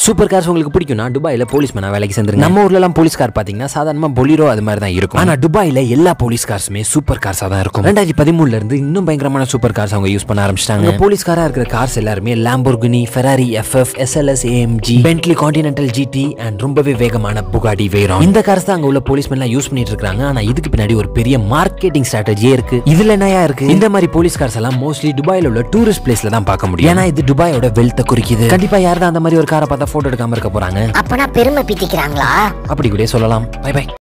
super cars உங்களுக்கு பிடிக்கும்னா துபாயில போலீஸ் மேனா வேலைக்கு சேர்ந்துருங்க நம்ம ஊர்ல எல்லாம் போலீஸ் கார் பாத்தீங்கன்னா சாதாரணமா பொலிரோ அது மாதிரி தான் இருக்கும் ஆனா துபாயில எல்லா போலீஸ் கார்ஸுமே சூப்பர் கார்ஸா தான் இருக்கும் ரெண்டாயிரத்தி பதிமூணுல இருந்து இன்னும் பயங்கரமான சூப்பர் கார்ஸ் அவங்க யூஸ் பண்ண ஆரம்பிச்சிட்டாங்க போலீஸ் காரா இருக்கிற கார்ஸ் எல்லாருமே Lamborghini Ferrari FF SLS AMG Bentley Continental GT and ரொம்பவே வேகமான புகாடி வேரம் இந்த கார்ஸ் தான் அங்க உள்ள போலீஸ்மென்லாம் யூஸ் பண்ணிட்டு இருக்காங்க ஆனா இதுக்கு பின்னாடி ஒரு பெரிய மார்க்கெட்டிங் ஸ்ட்ராட்டஜியே இருக்கு இதுல என்னயா இருக்கு இந்த மாதிரி போலீஸ் கார்ஸ் எல்லாம் மோஸ்ட்லி துபாயில உள்ள டூரிஸ்ட் பிளேஸ்ல தான் பார்க்க முடியும் ஏன்னா இது துபாயோட வெல்த்தை குறிக்குது கண்டிப்பா யார் தான் அந்த மாதிரி ஒரு காரை பார்த்தா போட்டோ எடுக்காம இருக்க போறாங்க அப்பனா பெருமை பீத்திக்கிறாங்களா அப்படி கூட சொல்லலாம் பை பை